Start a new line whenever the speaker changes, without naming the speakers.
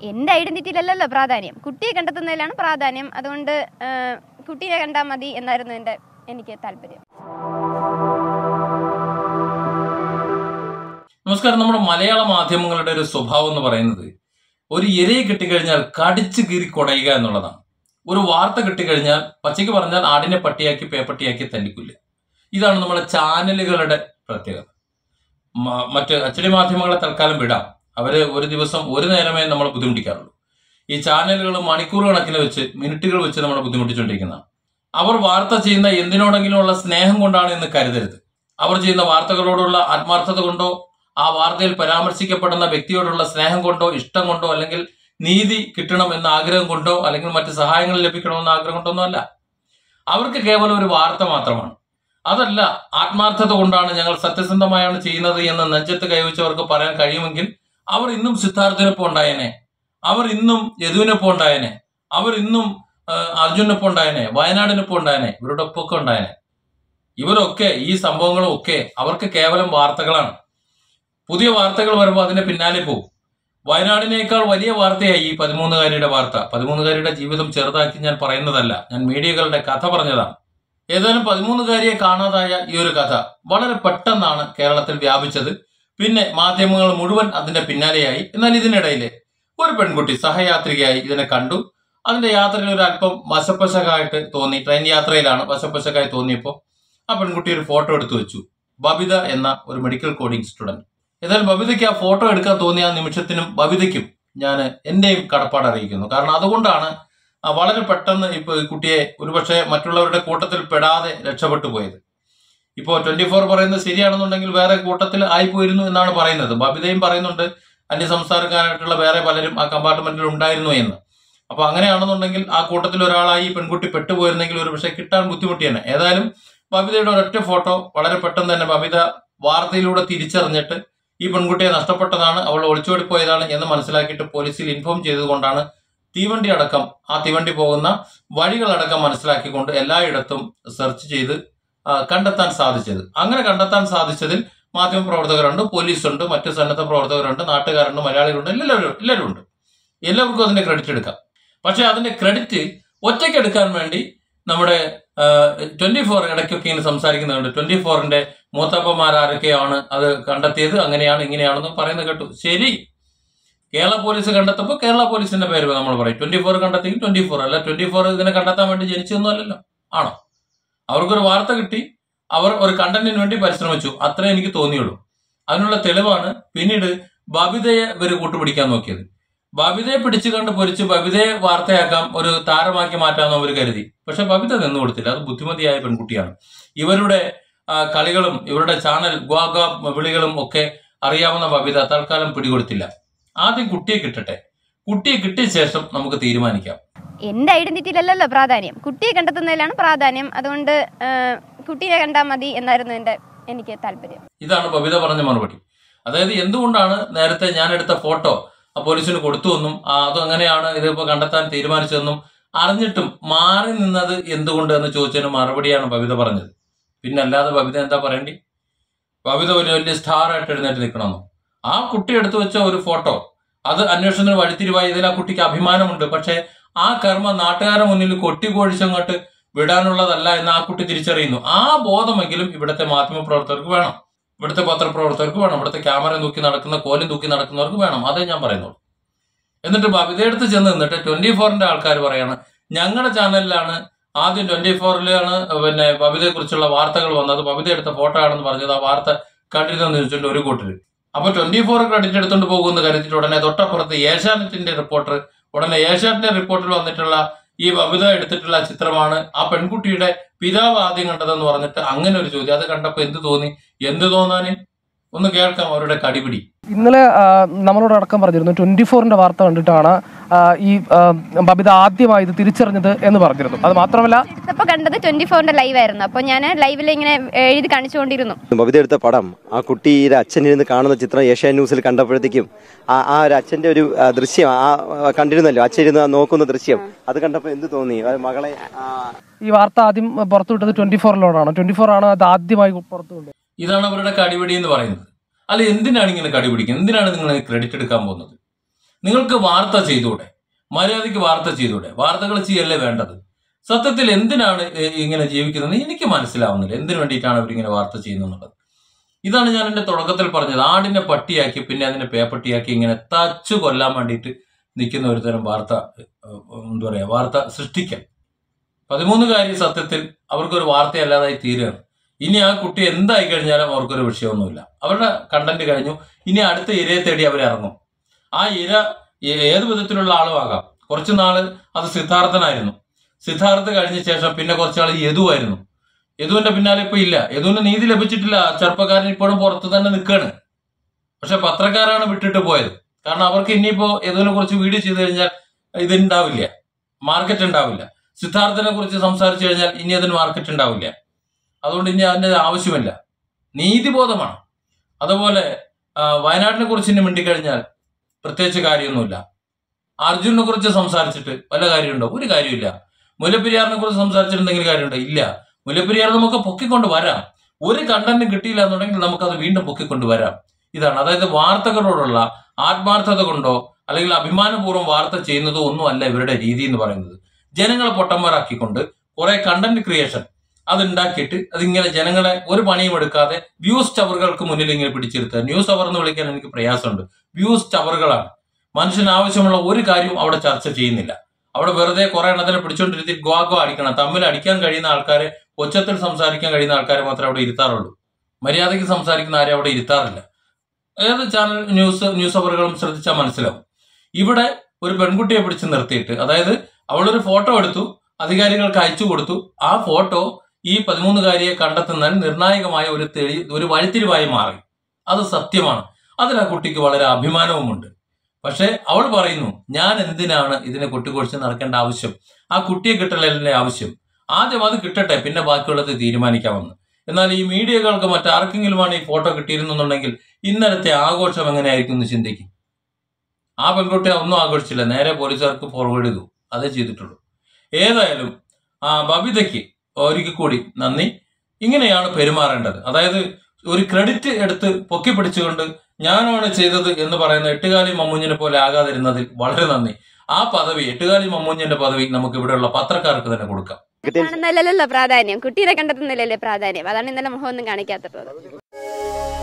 എൻ്റെ ഐഡന്റിറ്റിയിലല്ലല്ലോ പ്രാധാന്യം കുട്ടിയെ കണ്ടെത്തുന്നതിലാണ് പ്രാധാന്യം അതുകൊണ്ട് ആ, കുട്ടീനെ കണ്ടാൽ മതി എന്നായിരുന്നു എൻ്റെ എനിക്ക് താല്പര്യം
നമസ്കാരം നമ്മുടെ മലയാള മാധ്യമങ്ങളുടെ ഒരു സ്വഭാവം എന്ന് പറയുന്നത് ഒരു ഇരയെ കിട്ടിക്കഴിഞ്ഞാൽ കടിച്ചു കീറി കുടയുക എന്നുള്ളതാണ് ഒരു വാർത്ത കിട്ടിക്കഴിഞ്ഞാൽ പച്ചയ്ക്ക് പറഞ്ഞാൽ ആടിനെ പട്ടിയാക്കി പേപ്പട്ടിയാക്കി തല്ലിക്കില്ല ഇതാണ് നമ്മുടെ ചാനലുകളുടെ പ്രത്യേകത മ- മറ്റ് അച്ചടി മാധ്യമങ്ങളെ തൽക്കാലം വിടാം അവര് ഒരു ദിവസം ഒരു നേരമേ നമ്മളെ ബുദ്ധിമുട്ടിക്കാറുള്ളൂ ഈ ചാനലുകൾ മണിക്കൂർ കണക്കിന് വെച്ച് മിനിറ്റുകൾ വെച്ച് നമ്മളെ ബുദ്ധിമുട്ടിച്ചുകൊണ്ടിരിക്കുന്നതാണ് അവർ വാർത്ത ചെയ്യുന്ന എന്തിനോടെങ്കിലുമുള്ള സ്നേഹം കൊണ്ടാണ് എന്ന് കരുതരുത് അവർ ചെയ്യുന്ന വാർത്തകളോടുള്ള ആത്മാർത്ഥത കൊണ്ടോ ആ വാർത്തയിൽ പരാമർശിക്കപ്പെടുന്ന വ്യക്തിയോടുള്ള സ്നേഹം കൊണ്ടോ ഇഷ്ടം കൊണ്ടോ അല്ലെങ്കിൽ നീതി കിട്ടണം എന്ന ആഗ്രഹം കൊണ്ടോ അല്ലെങ്കിൽ മറ്റ് സഹായങ്ങൾ ലഭിക്കണമെന്ന ആഗ്രഹം കൊണ്ടോ ഒന്നും അല്ല അവർക്ക് കേവലം ഒരു വാർത്ത മാത്രമാണ് അതല്ല ആത്മാർത്ഥത കൊണ്ടാണ് ഞങ്ങൾ സത്യസന്ധമായാണ് ചെയ്യുന്നത് എന്ന് നെഞ്ചത്ത് കൈവച്ചവർക്ക് പറയാൻ കഴിയുമെങ്കിൽ അവർ ഇന്നും സിദ്ധാർത്ഥിനൊപ്പം ഉണ്ടായേനെ അവർ ഇന്നും യദുവിനൊപ്പം ഉണ്ടായേനെ അവർ ഇന്നും ആ, അർജുനൊപ്പം ഉണ്ടായേനെ വയനാടിനൊപ്പം ഉണ്ടായേനെ ഇവരുടെ ഒപ്പമൊക്കെ ഉണ്ടായേനെ ഇവരൊക്കെ ഈ സംഭവങ്ങളും ഒക്കെ അവർക്ക് കേവലം വാർത്തകളാണ് പുതിയ വാർത്തകൾ വരുമ്പോൾ അതിന്റെ പിന്നാലെ പോകും വയനാടിനേക്കാൾ വലിയ വാർത്തയായി ഈ പതിമൂന്നുകാരിയുടെ വാർത്ത പതിമൂന്നുകാരിയുടെ ജീവിതം ചെറുതാക്കി ഞാൻ പറയുന്നതല്ല ഞാൻ മീഡിയകളുടെ കഥ പറഞ്ഞതാണ് ഏതായാലും പതിമൂന്നുകാരിയെ കാണാതായ ഈ ഒരു കഥ വളരെ പെട്ടെന്നാണ് കേരളത്തിൽ വ്യാപിച്ചത് പിന്നെ മാധ്യമങ്ങൾ മുഴുവൻ അതിന്റെ പിന്നാലെയായി എന്നാൽ ഇതിനിടയിൽ ഒരു പെൺകുട്ടി സഹയാത്രികയായി ഇതിനെ കണ്ടു അതിന്റെ യാത്രയിൽ ഒരു അല്പം വശപ്പശകായിട്ട് തോന്നി ട്രെയിൻ യാത്രയിലാണ് വശപ്പശകായി തോന്നിയപ്പോൾ ആ പെൺകുട്ടി ഒരു ഫോട്ടോ എടുത്തു വെച്ചു ബബിത എന്ന ഒരു മെഡിക്കൽ കോഡിംഗ് സ്റ്റുഡന്റ് ഏതായാലും ബബിതയ്ക്ക് ആ ഫോട്ടോ എടുക്കാൻ തോന്നിയ ആ നിമിഷത്തിനും ബബിതയ്ക്കും ഞാൻ എന്റെയും കടപ്പാട് അറിയിക്കുന്നു കാരണം അതുകൊണ്ടാണ് ആ വളരെ പെട്ടെന്ന് ഇപ്പൊ ഈ കുട്ടിയെ ഒരുപക്ഷെ മറ്റുള്ളവരുടെ കൂട്ടത്തിൽ പെടാതെ രക്ഷപ്പെട്ടു പോയത് ഇപ്പോൾ ട്വന്റി ഫോർ പറയുന്നത് ശരിയാണെന്നുണ്ടെങ്കിൽ വേറെ കൂട്ടത്തിൽ ആയിപ്പോയിരുന്നു എന്നാണ് പറയുന്നത് ബബിതയും പറയുന്നുണ്ട് അന്യ സംസ്ഥാനക്കാരായിട്ടുള്ള വേറെ പലരും ആ കമ്പാർട്ട്മെന്റിൽ ഉണ്ടായിരുന്നു എന്ന് അപ്പൊ അങ്ങനെയാണെന്നുണ്ടെങ്കിൽ ആ കൂട്ടത്തിൽ ഒരാളായി ഈ പെൺകുട്ടി പെട്ടുപോയിരുന്നെങ്കിൽ ഒരു പക്ഷേ കിട്ടാൻ ബുദ്ധിമുട്ടിയാണ് ഏതായാലും ബബിതയുടെ ഒരൊറ്റ ഫോട്ടോ വളരെ പെട്ടെന്ന് തന്നെ ബബിത വാർത്തയിലൂടെ തിരിച്ചറിഞ്ഞിട്ട് ഈ പെൺകുട്ടിയെ നഷ്ടപ്പെട്ടതാണ് അവൾ ഒളിച്ചോടി പോയതാണ് എന്ന് മനസ്സിലാക്കിയിട്ട് പോലീസിൽ ഇൻഫോം ചെയ്തുകൊണ്ടാണ് തീവണ്ടി അടക്കം ആ തീവണ്ടി പോകുന്ന വഴികളടക്കം മനസ്സിലാക്കിക്കൊണ്ട് എല്ലായിടത്തും സെർച്ച് ചെയ്ത് ആ, കണ്ടെത്താൻ സാധിച്ചത് അങ്ങനെ കണ്ടെത്താൻ സാധിച്ചതിൽ മാധ്യമപ്രവർത്തകരുണ്ട് പോലീസുണ്ട് മറ്റ് സന്നദ്ധ പ്രവർത്തകരുണ്ട് നാട്ടുകാരുണ്ട് മലയാളികളുണ്ട് എല്ലാവരും എല്ലാവരും ഉണ്ട് എല്ലാവർക്കും അതിന്റെ ക്രെഡിറ്റ് എടുക്കാം പക്ഷെ അതിന്റെ ക്രെഡിറ്റ് ഒറ്റയ്ക്ക് എടുക്കാൻ വേണ്ടി നമ്മുടെ ട്വന്റി ഫോർ ഇടയ്ക്കൊക്കെ ഇങ്ങനെ സംസാരിക്കുന്നുണ്ട് ട്വന്റി ഫോറിന്റെ മൂത്തപ്പന്മാർ ആരൊക്കെയാണ് അത് കണ്ടെത്തിയത് അങ്ങനെയാണ് ഇങ്ങനെയാണെന്ന് പറയുന്നത് കേട്ടു ശരി കേരള പോലീസ് കണ്ടെത്തപ്പോൾ കേരള പോലീസിന്റെ പേര് നമ്മൾ പറയും ട്വന്റി ഫോർ കണ്ടെത്തിയെങ്കിൽ ട്വന്റി ഫോർ അല്ല ട്വന്റി ഫോർ ഇതിനെ കണ്ടെത്താൻ വേണ്ടി ജനിച്ചൊന്നും അല്ലല്ലോ ആണോ അവർക്കൊരു വാർത്ത കിട്ടി അവർ ഒരു കണ്ടന്റിന് വേണ്ടി പരിശ്രമിച്ചു അത്രേ എനിക്ക് തോന്നിയുള്ളൂ അതിനുള്ള തെളിവാണ് പിന്നീട് ബബിതയെ ഇവർ കൂട്ടുപിടിക്കാൻ നോക്കിയത് ബബിതയെ പിടിച്ചു കണ്ട് പൊരിച്ച് ബബിതയെ വാർത്തയാക്കാം ഒരു താരമാക്കി മാറ്റാമെന്ന് അവർ കരുതി പക്ഷെ ബബിത നിന്നു കൊടുത്തില്ല അത് ബുദ്ധിമതിയായ പെൺകുട്ടിയാണ് ഇവരുടെ ആ, കളികളും ഇവരുടെ ചാനൽ ഗ്വാഗ വിളികളും ഒക്കെ അറിയാവുന്ന ബബിത തൽക്കാലം പിടികൊടുത്തില്ല ആദ്യം കുട്ടിയെ കിട്ടട്ടെ കുട്ടിയെ കിട്ടിയ ശേഷം നമുക്ക് തീരുമാനിക്കാം
എൻ്റെ ഐഡന്റിറ്റിയിലല്ലല്ലോ പ്രാധാന്യം കുട്ടിയെ കണ്ടെത്തുന്നതിലാണ് പ്രാധാന്യം അതുകൊണ്ട് ആ, കുട്ടീനെ കണ്ടാൽ മതി എന്നായിരുന്നു എൻ്റെ എനിക്ക് താല്പര്യം
ഇതാണ് ബബിത പറഞ്ഞ മറുപടി അതായത് എന്തുകൊണ്ടാണ് നേരത്തെ ഞാൻ എടുത്ത ഫോട്ടോ ആ പോലീസിന് കൊടുത്തുവെന്നും ആ, അത് അങ്ങനെയാണ് ഇതിപ്പോ കണ്ടെത്താൻ തീരുമാനിച്ചതെന്നും അറിഞ്ഞിട്ടും മാറി നിന്നത് എന്തുകൊണ്ട് എന്ന് ചോദിച്ചതിന് മറുപടിയാണ് ബബിത പറഞ്ഞത് പിന്നെ അല്ലാതെ ബബിത എന്താ പറയണ്ടി ബബിത ഒരു വലിയ സ്റ്റാർ ആയിട്ട് എഴുന്നേറ്റ് നിൽക്കണമെന്നോ ആ കുട്ടി എടുത്തു വെച്ച ഒരു ഫോട്ടോ അത് അന്വേഷണത്തിന് വഴിത്തിരിവായി ഇതിൽ ആ കുട്ടിക്ക് അഭിമാനമുണ്ട് പക്ഷെ ആ കർമ്മ നാട്ടുകാരുടെ മുന്നിൽ കൊട്ടിക്കൊഴിച്ചങ്ങോട്ട് വിടാനുള്ളതല്ല എന്ന് ആ കുട്ടി തിരിച്ചറിയുന്നു ആ ബോധമെങ്കിലും ഇവിടുത്തെ മാധ്യമപ്രവർത്തകർക്ക് വേണം ഇവിടുത്തെ പത്രപ്രവർത്തകർക്ക് വേണം ഇവിടുത്തെ ക്യാമറ തൂക്കി നടക്കുന്ന കോലും തൂക്കി നടക്കുന്നവർക്ക് വേണം അതേ ഞാൻ പറയുന്നുള്ളൂ എന്നിട്ട് ബബിതയെടുത്ത് ചെന്ന് നിന്നിട്ട് ട്വന്റി ഫോറിന്റെ ആൾക്കാർ പറയാണ് ഞങ്ങളുടെ ചാനലിലാണ് ആദ്യം ട്വന്റി ഫോറിലാണ് പിന്നെ ബബിതയെ കുറിച്ചുള്ള വാർത്തകൾ വന്നത് ബബിത എടുത്ത ഫോട്ടോ ആണെന്ന് പറഞ്ഞത് ആ വാർത്ത കണ്ടിരുന്നെന്ന് ചോദിച്ചിട്ട് ഒരു കൂട്ടര് അപ്പൊ ട്വന്റി ഫോർ ക്രെഡിറ്റ് എടുത്തുകൊണ്ട് പോകുമെന്ന് കരുതിയിട്ട് ഉടനെ തൊട്ടപ്പുറത്ത് ഏഷ്യാനെറ്റിന്റെ റിപ്പോർട്ടർ ഉടനെ ഏഷ്യാനെറ്റിന്റെ റിപ്പോർട്ടിൽ വന്നിട്ടുള്ള ഈ ബബിത എടുത്തിട്ടുള്ള ചിത്രമാണ് ആ പെൺകുട്ടിയുടെ പിതാവ് ആദ്യം കണ്ടതെന്ന് പറഞ്ഞിട്ട് അങ്ങനെ ഒരു ചോദ്യം അത് കണ്ടപ്പോ എന്ത് തോന്നി എന്ത് തോന്നാന് ഒന്ന് കേൾക്കാം അവരുടെ കടിപിടി
ഇന്നലെ ആ, നമ്മളോട് അടക്കം പറഞ്ഞിരുന്നു ട്വന്റി ഫോറിന്റെ വാർത്ത കണ്ടിട്ടാണ് ആ, ഈ ആ, ബബിത ആദ്യമായി ഇത് തിരിച്ചറിഞ്ഞത് എന്ന് പറഞ്ഞിരുന്നു അത് മാത്രമല്ല
എടുത്തപ്പോൾ കണ്ടത് ട്വന്റി ഫോറിന്റെ ലൈവ് ആയിരുന്നു അപ്പോൾ ഞാൻ ലൈവിൽ ഇങ്ങനെ എഴുതി കാണിച്ചുകൊണ്ടിരുന്നു
ബബിത എടുത്ത പടം ആ കുട്ടിയുടെ അച്ഛൻ ഇരുന്ന് കാണുന്ന ചിത്രം ഏഷ്യാൻ ന്യൂസിൽ കണ്ടപ്പോഴത്തേക്കും ആ ആ ഒരു അച്ഛന്റെ ഒരു ആ, ദൃശ്യം ആ ആ, കണ്ടിരുന്നല്ലോ അച്ഛൻ ഇരുന്ന് ആ നോക്കുന്ന ദൃശ്യം അത് കണ്ടപ്പോൾ എന്ത് തോന്നി ആ മകളെ ആ,
ഈ വാർത്ത ആദ്യം പുറത്തുവിട്ടത് ട്വന്റി ഫോറിലോടാണ് ട്വന്റി ഫോർ ആണ് അത് ആദ്യമായി പുറത്തു കൊണ്ടത്
ഇതാണ് അവരുടെ കടിപിടി എന്ന് പറയുന്നത് അല്ല എന്തിനാണ് ഇങ്ങനെ കടിപിടിക്കുന്നത് എന്തിനാണ് നിങ്ങൾ ക്രെഡിറ്റ് എടുക്കാൻ പോകുന്നത് നിങ്ങൾക്ക് വാർത്ത ചെയ്തൂടെ മര്യാദയ്ക്ക് വാർത്ത ചെയ്തൂടെ വാർത്തകൾ ചെയ്യല്ലേ വേണ്ടത് സത്യത്തിൽ എന്തിനാണ് ഇ- ഇങ്ങനെ ജീവിക്കുന്നത് എനിക്ക് മനസ്സിലാവുന്നില്ല എന്തിനു വേണ്ടിയിട്ടാണ് അവരിങ്ങനെ വാർത്ത ചെയ്യുന്നത് ഇതാണ് ഞാൻ എന്റെ തുടക്കത്തിൽ പറഞ്ഞത് ആടിനെ പട്ടിയാക്കി പിന്നെ അതിനെ പേപ്പട്ടിയാക്കി ഇങ്ങനെ തച്ചു കൊല്ലാൻ വേണ്ടിയിട്ട് നിൽക്കുന്ന ഒരു തരം വാർത്ത ഏഹ്, എന്താ പറയാ വാർത്ത സൃഷ്ടിക്കാൻ പതിമൂന്നുകാരി സത്യത്തിൽ അവർക്കൊരു വാർത്തയല്ലാതായി തീരുകയാണ് ഇനി ആ കുട്ടി എന്തായി കഴിഞ്ഞാലും അവർക്കൊരു വിഷയമൊന്നുമില്ല അവരുടെ കണ്ടന്റ് കഴിഞ്ഞു ഇനി അടുത്ത ഇരയെ തേടി അവർ ഇറങ്ങും ആ ഇര ഏ- ഏത് വിധത്തിലുള്ള ആളും ആകാം കുറച്ചു നാള് അത് സിദ്ധാർത്ഥനായിരുന്നു സിദ്ധാർത്ഥ് കഴിഞ്ഞ ശേഷം പിന്നെ കുറച്ചാൾ യദുവായിരുന്നു യദുവിന്റെ പിന്നാലെ ഇപ്പൊ ഇല്ല യദുവിന് നീതി ലഭിച്ചിട്ടില്ല ആ ചെറുപ്പക്കാരൻ ഇപ്പോഴും പുറത്ത് തന്നെ നിൽക്കുകയാണ് പക്ഷെ പത്രക്കാരാണ് വിട്ടിട്ട് പോയത് കാരണം അവർക്ക് ഇനിയിപ്പോ യദുവിനെ കുറിച്ച് വീഡിയോ ചെയ്തു കഴിഞ്ഞാൽ ഇത് ഉണ്ടാവില്ല മാർക്കറ്റ് ഉണ്ടാവില്ല സിദ്ധാർത്ഥനെ കുറിച്ച് സംസാരിച്ചു കഴിഞ്ഞാൽ ഇനി അതിന് മാർക്കറ്റ് ഉണ്ടാവില്ല അതുകൊണ്ട് ഇനി അതിന്റെ ആവശ്യമില്ല നീതിബോധമാണ് അതുപോലെ ആ, വയനാടിനെ കുറിച്ച് ഇനി മിണ്ടിക്കഴിഞ്ഞാൽ പ്രത്യേകിച്ച് കാര്യമൊന്നുമില്ല അർജുനെ കുറിച്ച് സംസാരിച്ചിട്ട് വല്ല കാര്യമുണ്ടോ ഒരു കാര്യമില്ല മുല്ലപ്പെരിയാറിനെ കുറിച്ച് സംസാരിച്ചിട്ട് എന്തെങ്കിലും കാര്യമുണ്ടോ ഇല്ല മുല്ലപ്പെരിയാർ നമുക്ക് പൊക്കിക്കൊണ്ട് വരാം ഒരു കണ്ടന്റും കിട്ടിയില്ല എന്നുണ്ടെങ്കിൽ നമുക്കത് വീണ്ടും പൊക്കിക്കൊണ്ട് വരാം ഇതാണ് അതായത് വാർത്തകളോടുള്ള ആത്മാർത്ഥത കൊണ്ടോ അല്ലെങ്കിൽ അഭിമാനപൂർവ്വം വാർത്ത ചെയ്യുന്നതോ ഒന്നും അല്ല ഇവരുടെ രീതി എന്ന് പറയുന്നത് ജനങ്ങളെ പൊട്ടന്മാരാക്കിക്കൊണ്ട് കുറെ കണ്ടന്റ് ക്രിയേഷൻ അത് ഉണ്ടാക്കിയിട്ട് അതിങ്ങനെ ജനങ്ങളെ ഒരു പണിയും എടുക്കാതെ വ്യൂസ് ടവറുകൾക്ക് മുന്നിൽ ഇങ്ങനെ പിടിച്ചിരുത്തുക ന്യൂസ് അവർ എന്ന് വിളിക്കാൻ എനിക്ക് പ്രയാസമുണ്ട് വ്യൂസ് ടവറുകളാണ് മനുഷ്യന് ആവശ്യമുള്ള ഒരു കാര്യവും അവിടെ ചർച്ച ചെയ്യുന്നില്ല അവിടെ വെറുതെ കുറെ എണ്ണത്തിനെ പിടിച്ചോണ്ടിരുത്തി ഗ്വാ ഗ്വാ അടിക്കണം തമ്മിൽ അടിക്കാൻ കഴിയുന്ന ആൾക്കാരെ ഒച്ചത്തിൽ സംസാരിക്കാൻ കഴിയുന്ന ആൾക്കാരെ മാത്രമേ അവിടെ ഇരുത്താറുള്ളൂ മര്യാദയ്ക്ക് സംസാരിക്കുന്ന ആരെ അവിടെ ഇരുത്താറില്ല ഏത് ചാനൽ ന്യൂസ് ന്യൂസ് അവറുകളും ശ്രദ്ധിച്ചാൽ മനസ്സിലാവും ഇവിടെ ഒരു പെൺകുട്ടിയെ പിടിച്ച് നിർത്തിയിട്ട് അതായത് അവളൊരു ഫോട്ടോ എടുത്തു അധികാരികൾക്ക് അയച്ചു കൊടുത്തു ആ ഫോട്ടോ ഈ പതിമൂന്നുകാരിയെ കണ്ടെത്തുന്നതിൽ നിർണായകമായ ഒരു തെളി ഒരു വഴിത്തിരിവായി മാറി അത് സത്യമാണ് അതിൽ ആ കുട്ടിക്ക് വളരെ അഭിമാനവുമുണ്ട് പക്ഷെ അവൾ പറയുന്നു ഞാൻ എന്തിനാണ് ഇതിനെ കൊട്ടിക്കൊഴിച്ച് നടക്കേണ്ട ആവശ്യം ആ കുട്ടിയെ കിട്ടലല്ലേ ആവശ്യം ആദ്യം അത് കിട്ടട്ടെ പിന്നെ ബാക്കിയുള്ളത് തീരുമാനിക്കാമെന്ന് എന്നാൽ ഈ മീഡിയകൾക്ക് മറ്റാർക്കെങ്കിലുമാണ് ഈ ഫോട്ടോ കിട്ടിയിരുന്നുണ്ടെങ്കിൽ ഇന്നലത്തെ ആഘോഷം എങ്ങനെയായിരിക്കും എന്ന് ചിന്തിക്കും ആ പെൺകുട്ടിയെ ഒന്നും ആഘോഷിച്ചില്ല നേരെ പോലീസുകാർക്ക് ഫോർവേഡ് ചെയ്തു അതേ ചെയ്തിട്ടുള്ളൂ ഏതായാലും ആ ബബിതയ്ക്ക് ഒരിക്കൽ കൂടി നന്ദി ഇങ്ങനെയാണ് പെരുമാറേണ്ടത് അതായത് ഒരു ക്രെഡിറ്റ് എടുത്ത് പൊക്കി പിടിച്ചുകൊണ്ട് ഞാനാണ് ചെയ്തത് എന്ന് പറയുന്ന എട്ടുകാലി മമ്മൂഞ്ഞിനെ പോലെ ആകാതിരുന്നതിൽ വളരെ നന്ദി ആ പദവി എട്ടുകാലി മമ്മൂഞ്ഞിന്റെ പദവി നമുക്ക് ഇവിടെയുള്ള പത്രക്കാർക്ക് തന്നെ കൊടുക്കാം
കാണുന്നതിലല്ലോ പ്രാധാന്യം കുട്ടീനെ കണ്ടെത്തുന്നില്ലല്ലേ പ്രാധാന്യം അതാണ് ഇന്നലെ മുഖമൊന്നും കാണിക്കാത്തത്